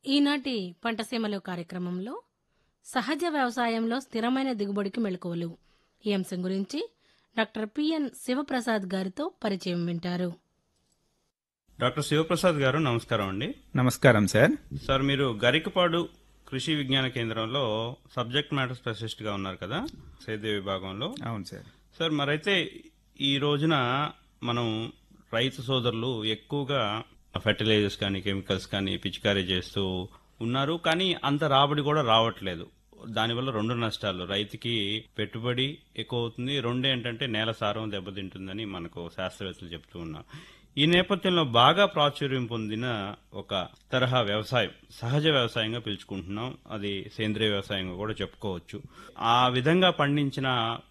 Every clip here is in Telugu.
ఈనాటి పంటసీమలు కార్యక్రమంలో సహజ వ్యవసాయంలో స్థిరమైన దిగుబడికి మెళకువలు ఈ అంశం గురించి డాక్టర్ పిఎన్ శివప్రసాద్ గారితో పరిచయం వింటారు డాక్టర్ శివప్రసాద్ గారు నమస్కారం అండి నమస్కారం సార్ సార్ మీరు గరికపాడు కృషి విజ్ఞాన కేంద్రంలో సబ్జెక్ట్ మ్యాటర్ స్పెషలిస్ట్ గా ఉన్నారు కదా సేద్య విభాగంలో అవును సార్ సార్ మరైతే ఈ రోజున మనం రైతు సోదరులు ఎక్కువగా ఫెర్టిలైజర్స్ కానీ కెమికల్స్ కానీ పిచికారీ చేస్తూ ఉన్నారు కానీ అంత రాబడి కూడా రావట్లేదు దానివల్ల రెండు నష్టాలు రైతుకి పెట్టుబడి ఎక్కువ అవుతుంది రెండు ఏంటంటే నేల సారం దెబ్బతింటుందని మనకు శాస్త్రవేత్తలు చెప్తూ ఉన్నారు ఈ నేపథ్యంలో బాగా ప్రాచుర్యం పొందిన ఒక తరహా వ్యవసాయం సహజ వ్యవసాయంగా పిలుచుకుంటున్నాం అది సేంద్రియ వ్యవసాయంగా కూడా చెప్పుకోవచ్చు ఆ విధంగా పండించిన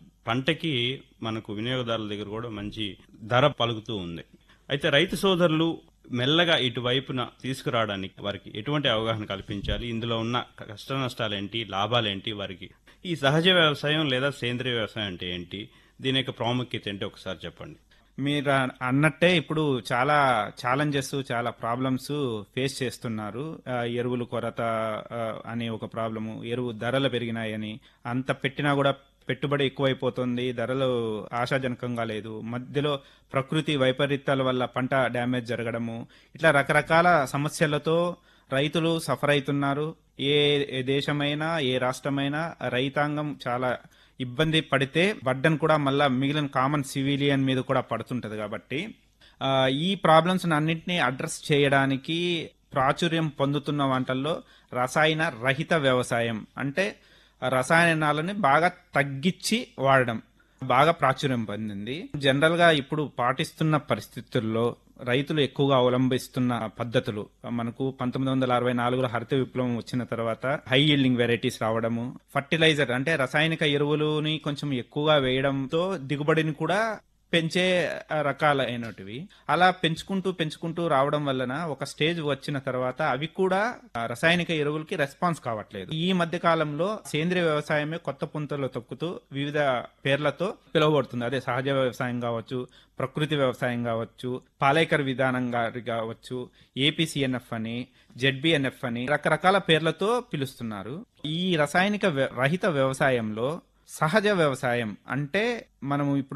పంటకి మనకు వినియోగదారుల దగ్గర కూడా మంచి ధర పలుకుతూ ఉంది అయితే రైతు సోదరులు మెల్లగా ఇటువైపున తీసుకురావడానికి వారికి ఎటువంటి అవగాహన కల్పించాలి ఇందులో ఉన్న కష్ట నష్టాలేంటి లాభాలేంటి వారికి ఈ సహజ వ్యవసాయం లేదా సేంద్రియ వ్యవసాయం అంటే ఏంటి దీని యొక్క ప్రాముఖ్యత ఏంటి ఒకసారి చెప్పండి మీరు అ- అన్నట్టే ఇప్పుడు చాలా ఛాలెంజెస్ చాలా ప్రాబ్లమ్స్ ఫేస్ చేస్తున్నారు ఆ, ఎరువులు కొరత ఆ, అనే ఒక ప్రాబ్లము ఎరువు ధరలు పెరిగినాయని అంత పెట్టినా కూడా పెట్టుబడి ఎక్కువైపోతుంది ధరలు ఆశాజనకంగా లేదు మధ్యలో ప్రకృతి వైపరీత్యాల వల్ల పంట డ్యామేజ్ జరగడము ఇట్లా రకరకాల సమస్యలతో రైతులు సఫర్ అవుతున్నారు ఏ ఏ దేశమైనా ఏ రాష్ట్రమైనా రైతాంగం చాలా ఇబ్బంది పడితే బడ్డన్ కూడా మళ్ళా మిగిలిన కామన్ సివిలియన్ మీద కూడా పడుతుంటది కాబట్టి ఆ, ఈ ప్రాబ్లమ్స్ అన్నింటినీ అడ్రస్ చేయడానికి ప్రాచుర్యం పొందుతున్న వంటల్లో రసాయన రహిత వ్యవసాయం అంటే రసాయనాలని బాగా తగ్గించి వాడడం బాగా ప్రాచుర్యం పొందింది జనరల్ గా ఇప్పుడు పాటిస్తున్న పరిస్థితుల్లో రైతులు ఎక్కువగా అవలంబిస్తున్న పద్ధతులు మనకు పంతొమ్మిది వందల అరవై నాలుగులో హరిత విప్లవం వచ్చిన తర్వాత హై ఈల్డింగ్ వెరైటీస్ రావడము ఫర్టిలైజర్ అంటే రసాయనిక ఎరువులని కొంచెం ఎక్కువగా వేయడంతో దిగుబడిని కూడా పెంచే ఆ, రకాలైనటివి అలా పెంచుకుంటూ పెంచుకుంటూ రావడం వలన ఒక స్టేజ్ వచ్చిన తర్వాత అవి కూడా ఆ, రసాయనిక ఎరువులకి రెస్పాన్స్ కావట్లేదు ఈ మధ్య కాలంలో సేంద్రియ వ్యవసాయమే కొత్త పుంతలు తొక్కుతూ వివిధ పేర్లతో పిలువబడుతుంది అదే సహజ వ్యవసాయం కావచ్చు ప్రకృతి వ్యవసాయం కావచ్చు పాలేకర్ విధానం గారి కావచ్చు ఏపీసీఎన్ఎఫ్ అని జెడ్బిఎన్ఎఫ్ అని రకరకాల పేర్లతో పిలుస్తున్నారు ఈ రసాయనిక వ్య- రహిత వ్యవసాయంలో సహజ వ్యవసాయం అంటే మనము ఇప్పుడు